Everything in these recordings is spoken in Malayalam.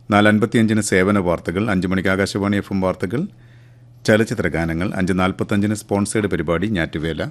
നാല് അൻപത്തിയഞ്ചിന് സേവന വാർത്തകൾ അഞ്ച് മണിക്ക് ആകാശവാണി എഫ് എം വാർത്തകൾ ചലച്ചിത്ര ഗാനങ്ങൾ അഞ്ച് നാൽപ്പത്തഞ്ചിന് സ്പോൺസേഡ് പരിപാടി ഞാറ്റുവേല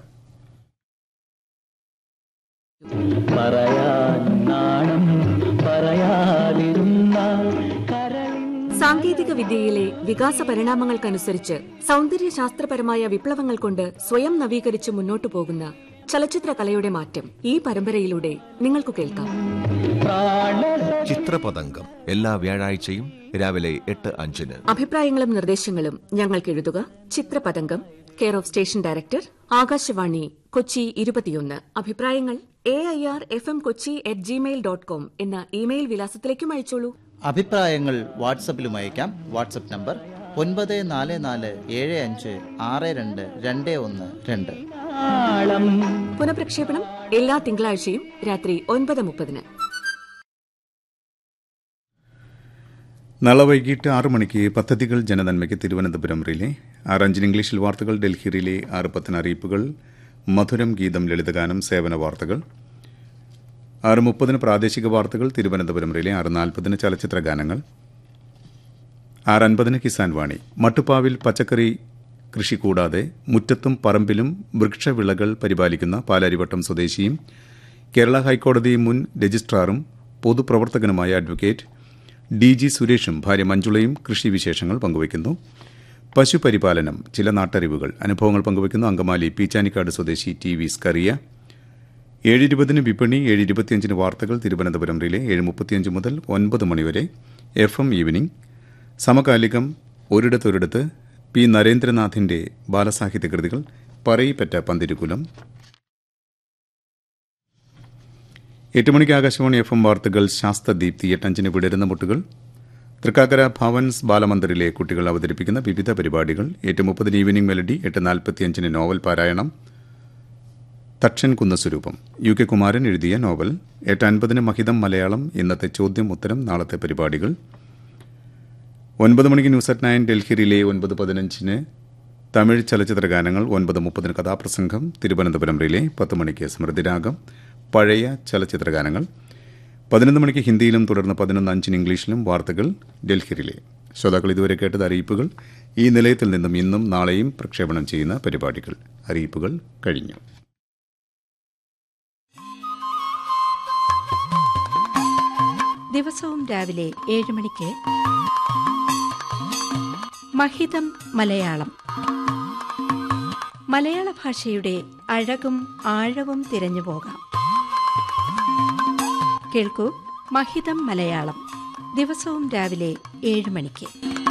പറയാൻ നാണം പറയാതിരുന്നാൽ കരളിൻ സാങ്കേതിക വിദ്യയിലെ വികാസ പരിണാമങ്ങൾക്കനുസരിച്ച് സൗന്ദര്യ ശാസ്ത്രപരമായ വിപ്ലവങ്ങൾ കൊണ്ട് സ്വയം നവീകരിച്ച് മുന്നോട്ടു പോകുന്ന ചലച്ചിത്ര കലയുടെ മാറ്റം ഈ പരമ്പരയിലൂടെ നിങ്ങൾക്ക് കേൾക്കാം ചിത്രപതംഗം എല്ലാ വ്യാഴാഴ്ചയും രാവിലെ എട്ട് അഞ്ചിന് അഭിപ്രായങ്ങളും നിർദ്ദേശങ്ങളും ഞങ്ങൾക്ക് എഴുതുക Chithrapathangam care of station director Akashvani Kochi ഇരുപത്തിയൊന്ന് അഭിപ്രായങ്ങൾ A I R F M Kochi at Gmail dot com എന്ന ഇമെയിൽ വിലാസത്തിലേക്കും അയച്ചോളൂ അഭിപ്രായങ്ങൾ വാട്സപ്പിലും അയക്കാം വാട്സപ്പ് നമ്പർ ഒൻപത് നാല് നാല് ഏഴ് അഞ്ച് ആറ് രണ്ട് രണ്ട് ഒന്ന് രണ്ട് നാളം പുനഃപ്രക്ഷേപണം എല്ലാ തിങ്കളാഴ്ചയും രാത്രി ഒൻപത് മുപ്പതിന് നാളെ വൈകിട്ട് ആറ് മണിക്ക് പദ്ധതികൾ ജനനന്മയ്ക്ക് തിരുവനന്തപുരം റിലേ ആറ് അഞ്ചിന് ഇംഗ്ലീഷിൽ വാർത്തകൾ ഡൽഹി റിലേ ആറ് പത്തിന് അറിയിപ്പുകൾ മധുരം ഗീതം ലളിതഗാനം സേവന വാർത്തകൾ ആറ് മുപ്പതിന് പ്രാദേശിക വാർത്തകൾ തിരുവനന്തപുരം റിലേ ആറ് നാൽപ്പതിന് ചലച്ചിത്ര ഗാനങ്ങൾ ആറ് അൻപതിന് കിസാൻ വാണി മട്ടുപ്പാവിൽ പച്ചക്കറി കൃഷി കൂടാതെ മുറ്റത്തും പറമ്പിലും വൃക്ഷവിളകൾ പരിപാലിക്കുന്ന പാലാരിവട്ടം സ്വദേശിയും കേരള ഹൈക്കോടതി മുൻ രജിസ്ട്രാറും പൊതുപ്രവർത്തകനുമായ അഡ്വക്കേറ്റ് ഡി ജി സുരേഷും ഭാര്യ മഞ്ജുളയും കൃഷി വിശേഷങ്ങൾ പങ്കുവയ്ക്കുന്നു പശുപരിപാലനം ചില നാട്ടറിവുകൾ അനുഭവങ്ങൾ പങ്കുവയ്ക്കുന്നു അങ്കമാലി പീച്ചാനിക്കാട് സ്വദേശി ടി വി സ്കറിയ ഏഴ് ഇരുപതിന് വിപണി ഏഴ് ഇരുപത്തിയഞ്ചിന് വാർത്തകൾ തിരുവനന്തപുരം റിലേ ഏഴ് മുപ്പത്തിയഞ്ച് മുതൽ ഒൻപത് മണിവരെ എഫ് എം ഈവനിംഗ് സമകാലികം ഒരിടത്തൊരിടത്ത് പി നരേന്ദ്രനാഥിന്റെ ബാലസാഹിത്യ കൃതികൾ പറയിപ്പറ്റ പന്തിരുകുലം എട്ട് മണിക്ക് ആകാശവാണി എഫ് എം വാർത്തകൾ ശാസ്ത്രദീപ്തി എട്ടഞ്ചിന് വിടരുന്ന മുട്ടുകൾ തൃക്കാക്കര ഭവൻസ് ബാലമന്ദിറിലെ കുട്ടികൾ അവതരിപ്പിക്കുന്ന വിവിധ പരിപാടികൾ എട്ട് മുപ്പതിന് ഈവനിംഗ് മെലഡി എട്ട് നാൽപ്പത്തിയഞ്ചിന് നോവൽ പാരായണം തക്ഷൻ കുന്നസ്വരൂപം യു കെ കുമാരൻ എഴുതിയ നോവൽ എട്ട് അൻപതിന് മഹിതം മലയാളം ഇന്നത്തെ ചോദ്യം ഉത്തരം നാളത്തെ പരിപാടികൾ ഒൻപത് മണിക്ക് ന്യൂസ് അറ്റ് നയൻ ഡൽഹിയിലെ ഒൻപത് പതിനഞ്ചിന് തമിഴ് ചലച്ചിത്ര ഗാനങ്ങൾ ഒൻപത് മുപ്പതിന് കഥാപ്രസംഗം തിരുവനന്തപുരം റിലേ പത്ത് മണിക്ക് സ്മൃതിരാഗം പഴയ ചലച്ചിത്ര ഗാനങ്ങൾ പതിനൊന്ന് മണിക്ക് ഹിന്ദിയിലും തുടർന്ന് പതിനൊന്ന് അഞ്ചിന് ഇംഗ്ലീഷിലും വാർത്തകൾ ഡൽഹി റിലേ ശ്രോതാക്കൾ ഇതുവരെ കേട്ടത് അറിയിപ്പുകൾ ഈ നിലയത്തിൽ നിന്നും ഇന്നും നാളെയും പ്രക്ഷേപണം ചെയ്യുന്ന പരിപാടികൾ അറിയിപ്പുകൾ കഴിഞ്ഞു ദിവസവും രാവിലെ ഏഴ് മണിക്ക് മഹിതം മലയാളം മലയാള ഭാഷയുടെ അഴകും ആഴവും തിരഞ്ഞു പോകാം കേൾക്കൂ മഹിതം മലയാളം ദിവസവും രാവിലെ ഏഴ് മണിക്ക്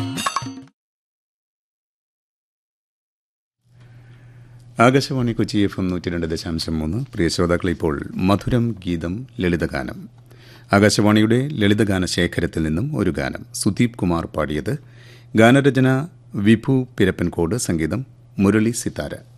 ആകാശവാണി കൊച്ചി എഫ് എം നൂറ്റി രണ്ട് ദശാംശം മൂന്ന് പ്രിയ ശ്രോതാക്കൾ ഇപ്പോൾ മധുരം ഗീതം ലളിതഗാനം ആകാശവാണിയുടെ ലളിതഗാന ശേഖരത്തിൽ നിന്നും ഒരു ഗാനം സുദീപ് കുമാർ പാടിയത് ഗാനരചന വിഭു പിരപ്പൻകോട് സംഗീതം മുരളി സിത്താര